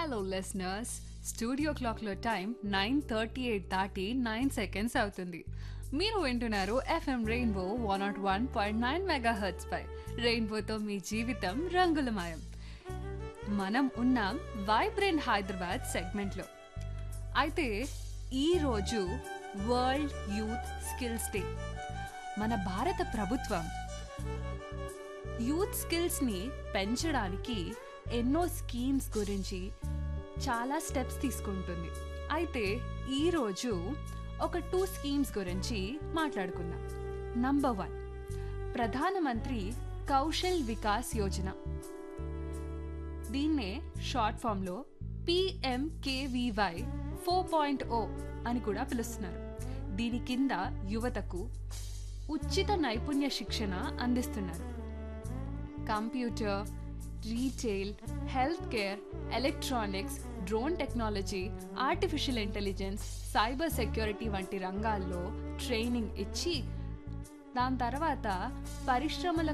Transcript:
hello listeners studio క్లాక్లో time nine thirty eight దాటి nine seconds అవుతుంది మీరు వింటున్నారు FM rainbow one nought one point nine megahertz పై రెయిన్బోతో మీ జీవితం రంగులమయం మనం ఉన్నాం వైబ్రెంట్ హైదరాబాద్ సెగ్మెంట్లో అయితే ఈరోజు వరల్డ్ యూత్ స్కిల్స్ డే మన భారత ప్రభుత్వం యూత్ స్కిల్స్ని పెంచడానికి ఎన్నో స్కీమ్స్ గురించి చాలా స్టెప్స్ తీసుకుంటుంది అయితే ఈరోజు ఒక టూ స్కీమ్స్ గురించి మాట్లాడుకుందాం నంబర్ వన్ ప్రధానమంత్రి కౌశల్ వికాస్ యోజన దీన్నే షార్ట్ ఫామ్లో పిఎంకేవివై ఫోర్ పాయింట్ ఓ అని కూడా పిలుస్తున్నారు దీని కింద యువతకు ఉచిత నైపుణ్య శిక్షణ అందిస్తున్నారు computer retail health care electronics drone technology artificial intelligence cyber security వంటి రంగాల్లో ట్రైనింగ్ ఇచ్చి దాని తర్వాత పరిశ్రమల